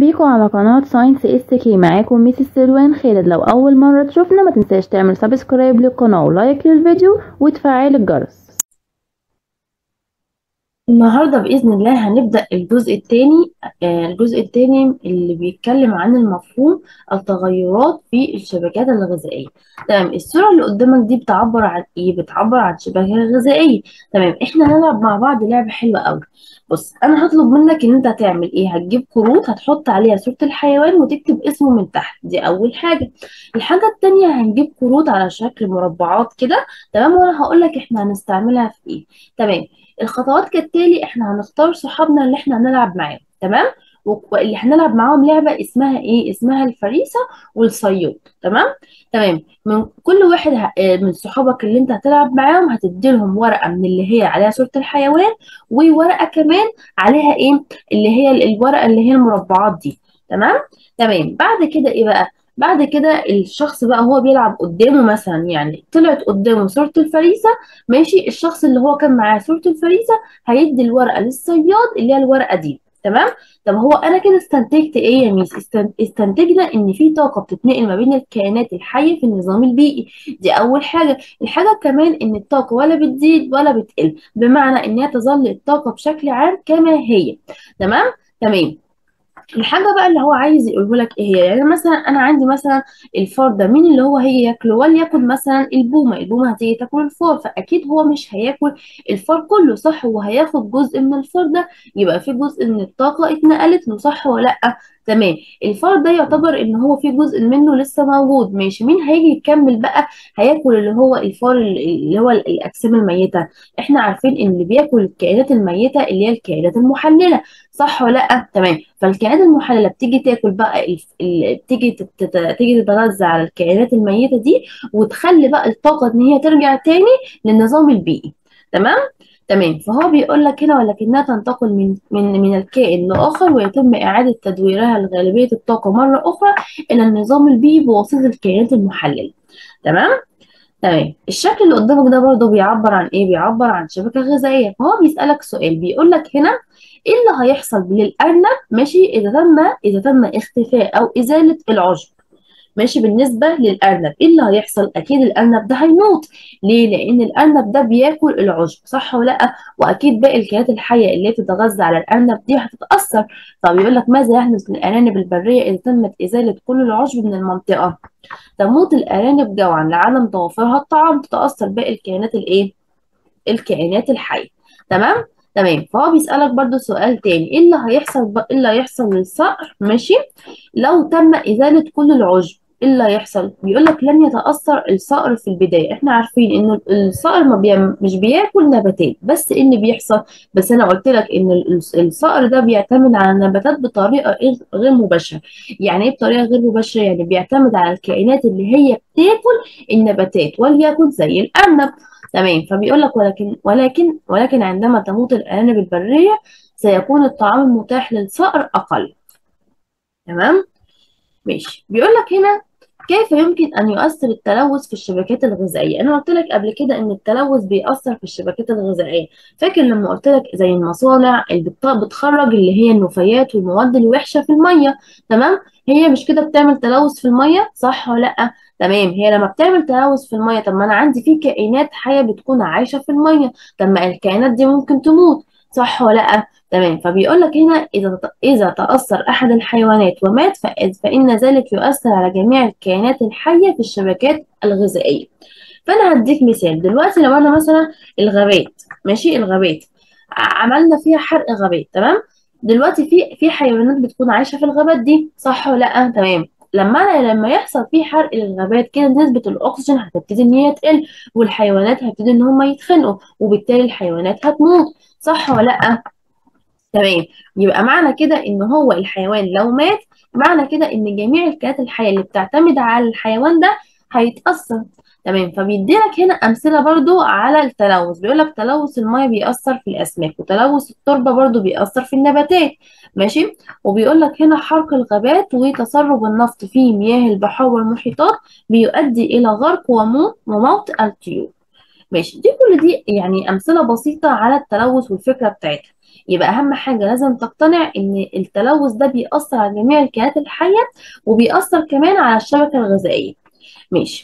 بيكم على قناة ساينس اس كي معاكم ميس سلوان خالد لو أول مرة تشوفنا ما تنساش تعمل سبسكرايب للقناة ولايك للفيديو وتفعل الجرس النهاردة بإذن الله هنبدأ الجزء الثاني الجزء الثاني اللي بيتكلم عن المفهوم التغيرات في الشبكات الغذائية تمام الصورة اللي قدامك دي بتعبر عن إيه؟ بتعبر عن شبكة غذائية تمام إحنا هنلعب مع بعض لعبة حلوة أوي بص أنا هطلب منك إن أنت هتعمل إيه؟ هتجيب كروت هتحط عليها صورة الحيوان وتكتب اسمه من تحت دي أول حاجة الحاجة التانية هنجيب كروت على شكل مربعات كده تمام وأنا هقولك إحنا هنستعملها في إيه تمام الخطوات كالتالي احنا هنختار صحابنا اللي احنا هنلعب معاهم تمام واللي هنلعب معاهم لعبة اسمها ايه اسمها الفريسة والصياد تمام تمام من كل واحد ه... من صحابك اللي انت هتلعب معاهم هتديلهم ورقة من اللي هي عليها صورة الحيوان وورقة كمان عليها ايه اللي هي الورقة اللي هي المربعات دي تمام تمام بعد كده ايه بقى بعد كده الشخص بقى هو بيلعب قدامه مثلا يعني طلعت قدامه صورة الفريسة ماشي الشخص اللي هو كان معاه صورة الفريسة هيدي الورقة للصياد اللي هي الورقة دي تمام طب هو انا كده استنتجت ايه يا ميس استنتجنا ان في طاقه بتتنقل ما بين الكائنات الحيه في النظام البيئي دي اول حاجه الحاجه كمان ان الطاقه ولا بتزيد ولا بتقل بمعنى ان هي تظل الطاقه بشكل عام كما هي تمام تمام الحاجة بقى اللي هو عايز يقوله لك ايه هي يعني مثلا انا عندي مثلا الفار ده مين اللي هو هي ياكله وليكن مثلا البومة البومة هتيجي تاكل الفار فاكيد هو مش هياكل الفار كله صح هو هياخد جزء من الفار ده يبقى في جزء من الطاقة اتنقلت له صح ولا لا تمام الفار ده يعتبر ان هو في جزء منه لسه موجود ماشي مين هيجي يكمل بقى هياكل اللي هو الفار اللي هو الاجسام الميته احنا عارفين ان اللي بياكل الكائنات الميته اللي هي الكائنات المحلله صح ولا لا تمام فالكائنات المحلله بتيجي تاكل بقى ال... ال... بتيجي تت... تيجي تتغذى على الكائنات الميته دي وتخلي بقى الطاقه ان هي ترجع تاني للنظام البيئي تمام تمام فهو بيقول لك هنا ولكنها تنتقل من من من الكائن لاخر ويتم اعاده تدويرها لغالبيه الطاقه مره اخرى الى النظام البيئي بواسطه الكائنات المحلله تمام تمام الشكل اللي قدامك ده برضه بيعبر عن ايه بيعبر عن شبكه غذائيه فهو بيسالك سؤال بيقول لك هنا ايه اللي هيحصل للارنب ماشي اذا تم اذا تم اختفاء او ازاله العشب ماشي بالنسبة للأرنب إيه اللي هيحصل؟ أكيد الأرنب ده هيموت ليه؟ لأن الأرنب ده بياكل العشب صح ولا لأ؟ وأكيد باقي الكائنات الحية اللي بتتغذى على الأرنب دي هتتأثر فبيقول لك ماذا يحدث للأرانب البرية إذا تمت إزالة كل العشب من المنطقة؟ تموت الأرانب جوعا لعدم توفرها الطعام تتأثر باقي الكائنات الإيه؟ الكائنات الحية تمام؟ تمام فهو بيسألك برضو سؤال تاني ايه اللي هيحصل ب... ايه اللي هيحصل للصقر ماشي لو تم إزالة كل العشب ايه اللي هيحصل بيقول لك لن يتأثر الصقر في البداية احنا عارفين ان الصقر ما بي... مش بياكل نباتات بس ايه اللي بيحصل بس انا قلت لك ان الصقر ده بيعتمد على النباتات بطريقة غير مباشرة يعني ايه بطريقة غير مباشرة يعني بيعتمد على الكائنات اللي هي بتاكل النباتات وليكن زي الأرنب تمام فبيقول لك ولكن ولكن ولكن عندما تموت الأرانب البرية سيكون الطعام المتاح للصقر أقل تمام ماشي بيقول لك هنا كيف يمكن أن يؤثر التلوث في الشبكات الغذائية؟ أنا قلت لك قبل كده إن التلوث بيأثر في الشبكات الغذائية، فاكر لما قلت لك زي المصانع اللي بتخرج اللي هي النفايات والمواد الوحشة في المية، تمام؟ هي مش كده بتعمل تلوث في المية صح ولا لأ؟ تمام هي لما بتعمل تلوث في المية طب ما أنا عندي في كائنات حية بتكون عايشة في المية، طب ما الكائنات دي ممكن تموت صح ولا لأ؟ تمام فبيقول لك هنا إذا إذا تأثر أحد الحيوانات ومات فإن ذلك يؤثر على جميع الكائنات الحية في الشبكات الغذائية فأنا هديك مثال دلوقتي لو أنا مثلا الغابات ماشي الغابات عملنا فيها حرق غابات تمام دلوقتي في في حيوانات بتكون عايشة في الغابات دي صح ولا لأ تمام لما أنا لما يحصل في حرق للغابات كده نسبة الأكسجين هتبتدي إن هي تقل والحيوانات هتبتدي إن هم يتخنقوا وبالتالي الحيوانات هتموت صح ولا لأ؟ تمام يبقى معنى كده ان هو الحيوان لو مات معنى كده ان جميع الكائنات الحيه اللي بتعتمد على الحيوان ده هيتاثر تمام فبيديلك هنا امثله برضو على التلوث بيقول لك تلوث الميه بيأثر في الاسماك وتلوث التربه برضو بيأثر في النباتات ماشي وبيقول لك هنا حرق الغابات وتسرب النفط في مياه البحار والمحيطات بيؤدي الى غرق وموت وموت الطيور ماشي دي كل دي يعني امثله بسيطه على التلوث والفكره بتاعتها يبقى اهم حاجه لازم تقتنع ان التلوث ده بيأثر على جميع الكائنات الحيه وبيأثر كمان على الشبكه الغذائيه ماشي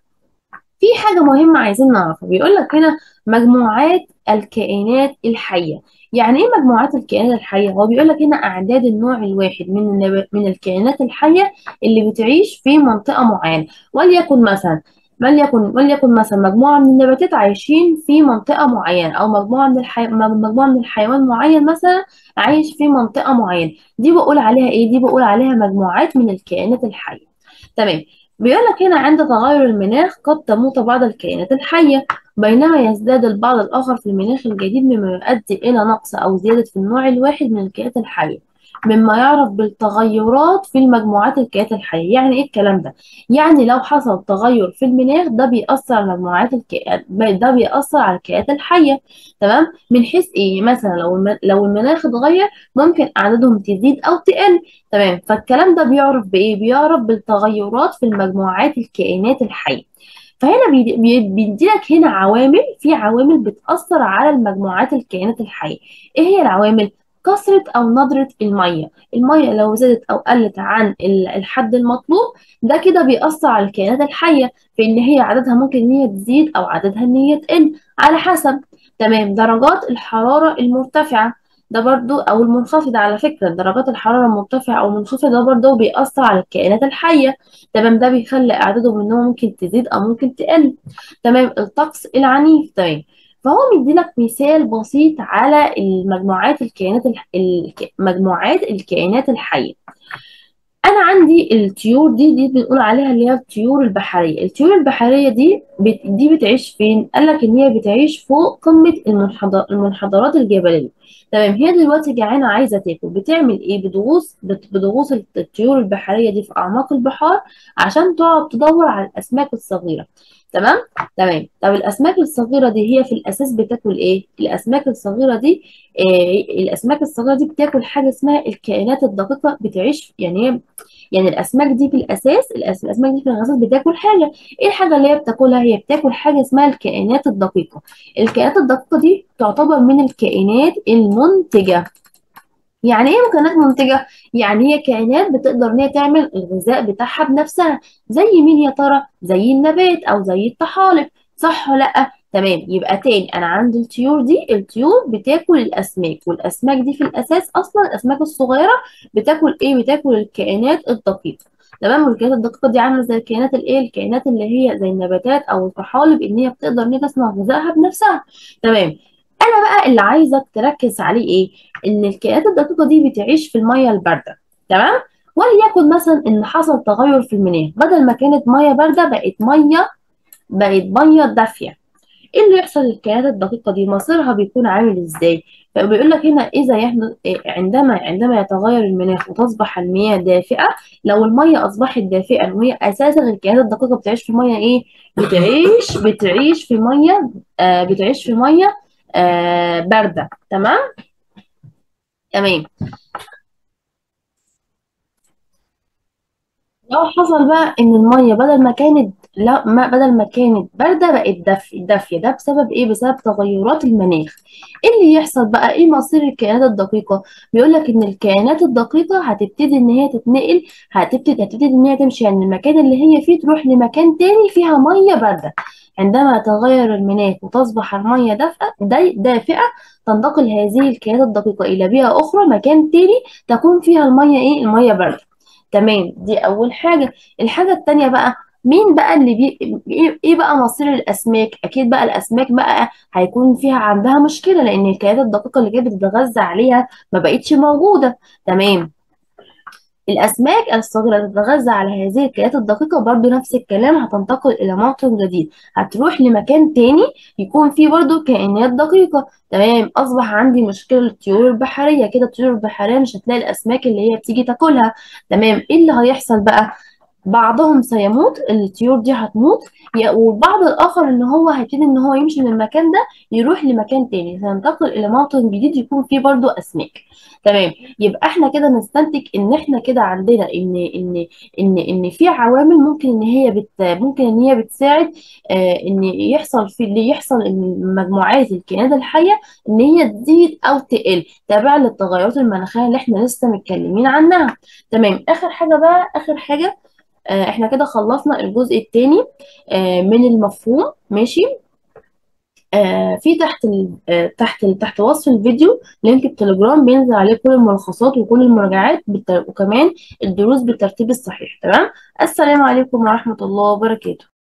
في حاجة مهمة عايزين نعرفها بيقول لك هنا مجموعات الكائنات الحية يعني ايه مجموعات الكائنات الحية هو بيقول لك هنا أعداد النوع الواحد من النب... من الكائنات الحية اللي بتعيش في منطقة معينة وليكن مثلا وليكن وليكن مثلا مجموعة من النباتات عايشين في منطقة معينة أو مجموعة من الحي... مجموعة من الحيوان معين مثلا عايش في منطقة معينة دي بقول عليها ايه دي بقول عليها مجموعات من الكائنات الحية تمام بيقول لك هنا عند تغير المناخ قد تموت بعض الكائنات الحية بينما يزداد البعض الآخر في المناخ الجديد مما يؤدي إلى نقص أو زيادة في النوع الواحد من الكائنات الحية مما يعرف بالتغيرات في المجموعات الكائنات الحية يعني إيه الكلام ده؟ يعني لو حصل تغير في المناخ ده بيأثر على مجموعات الكائنات ده بيأثر على الكائنات الحية تمام؟ من حيث إيه؟ مثلا لو الم... لو المناخ اتغير ممكن أعدادهم تزيد أو تقل تمام فالكلام ده بيعرف بإيه؟ بيعرف بالتغيرات في المجموعات الكائنات الحية فهنا بيدي لك هنا عوامل في عوامل بتأثر على المجموعات الكائنات الحية ايه هي العوامل كثرة أو ندرة المية المية لو زادت أو قلت عن الحد المطلوب ده كده بيأثر على الكائنات الحية في إن هي عددها ممكن إن هي تزيد أو عددها إن هي تقل على حسب تمام درجات الحرارة المرتفعة ده برضو أو المنخفضة على فكرة درجات الحرارة المرتفعة أو المنخفضة ده برضو بيأثر على الكائنات الحية تمام ده بيخلي أعدادهم إن هو ممكن تزيد أو ممكن تقل تمام الطقس العنيف تمام فهو مديلك مثال بسيط على المجموعات الكائنات الح... الك... مجموعات الكائنات الحية انا عندي الطيور دي دي بنقول عليها اللي هي الطيور البحريه الطيور البحريه دي بت... دي بتعيش فين قال لك ان هي بتعيش فوق قمه المنحدر... المنحدرات الجبليه تمام هي دلوقتي جعانه عايزه تاكل بتعمل ايه بتغوص بت... بتغوص الطيور البحريه دي في اعماق البحار عشان تقعد تدور على الاسماك الصغيره تمام تمام طب الاسماك الصغيره دي هي في الاساس بتاكل ايه الاسماك الصغيره دي إيه الاسماك الصغيره دي بتاكل حاجه اسمها الكائنات الدقيقه بتعيش يعني هي يعني الاسماك دي في الاساس الأس- الاسماك دي في الاساس بتاكل حاجه ايه الحاجه اللي هي بتاكلها هي بتاكل حاجه اسمها الكائنات الدقيقه الكائنات الدقيقه دي تعتبر من الكائنات المنتجه يعني ايه كائنات منتجة؟ يعني هي كائنات بتقدر ان هي تعمل الغذاء بتاعها بنفسها زي مين يا ترى؟ زي النبات او زي الطحالب صح ولا لا؟ تمام يبقى تاني انا عندي الطيور دي الطيور بتاكل الاسماك والاسماك دي في الاساس اصلا الاسماك الصغيرة بتاكل ايه؟ بتاكل الكائنات الدقيقة تمام والكائنات الدقيقة دي عاملة زي الكائنات الايه؟ الكائنات اللي هي زي النباتات او الطحالب ان هي بتقدر ان هي تصنع غذائها بنفسها تمام انا بقى اللي عايزك تركز عليه ايه؟ ان الكائنات الدقيقه دي بتعيش في الميه البارده تمام وليكن مثلا ان حصل تغير في المناخ بدل ما كانت ميه بارده بقت ميه بقت ميه دافيه ايه اللي يحصل للكائنات الدقيقه دي مصيرها بيكون عامل ازاي فبيقول لك هنا اذا يحدث عندما عندما يتغير المناخ وتصبح المياه دافئه لو الميه اصبحت دافئه وهي اساسا الكائنات الدقيقه بتعيش في ميه ايه بتعيش بتعيش في ميه آه بتعيش في ميه آه بارده تمام تمام لو حصل بقى ان الميه بدل ما كانت لا ما بدل ما كانت بارده بقت دافيه دافيه ده بسبب ايه بسبب تغيرات المناخ ايه اللي يحصل بقى ايه مصير الكائنات الدقيقه بيقول لك ان الكائنات الدقيقه هتبتدي ان هي تتنقل هتبتدي هتبتدي ان هي تمشي من المكان اللي هي فيه تروح لمكان تاني فيها ميه بارده عندما يتغير المناخ وتصبح الميه دافئه دا- دافئه تنتقل هذه الكائنات الدقيقه الى بيئه اخرى مكان تاني تكون فيها الميه ايه الميه بارده تمام دي اول حاجه الحاجه التانيه بقى مين بقى اللي بي... ايه إيه بقى مصير الاسماك اكيد بقى الاسماك بقى هيكون فيها عندها مشكله لان الكائنات الدقيقه اللي كانت بتتغذى عليها ما بقتش موجوده تمام الأسماك الصغيرة تتغذى على هذه الكائنات الدقيقة برضو نفس الكلام هتنتقل إلى موطن جديد هتروح لمكان تاني يكون فيه برضو كائنات دقيقة تمام أصبح عندي مشكلة للطيور البحرية كده الطيور البحرية مش هتلاقي الأسماك اللي هي بتيجي تاكلها تمام إيه اللي هيحصل بقى بعضهم سيموت الطيور دي هتموت ي- والبعض الآخر إن هو هيبتدي إن هو يمشي من المكان ده يروح لمكان تاني سينتقل إلى موطن جديد يكون فيه برضو أسماك تمام يبقى احنا كده نستنتج ان احنا كده عندنا ان ان ان ان في عوامل ممكن ان هي بت ممكن ان هي بتساعد آه ان يحصل في اللي يحصل ان مجموعات الكائنات الحيه ان هي تزيد او تقل تابعا للتغيرات المناخيه اللي احنا لسه متكلمين عنها تمام اخر حاجه بقى اخر حاجه آه احنا كده خلصنا الجزء الثاني آه من المفهوم ماشي آه في تحت ال... آه تحت ال... تحت وصف الفيديو لينك التليجرام بينزل عليه كل الملخصات وكل المراجعات بالت... وكمان الدروس بالترتيب الصحيح تمام السلام عليكم ورحمة الله وبركاته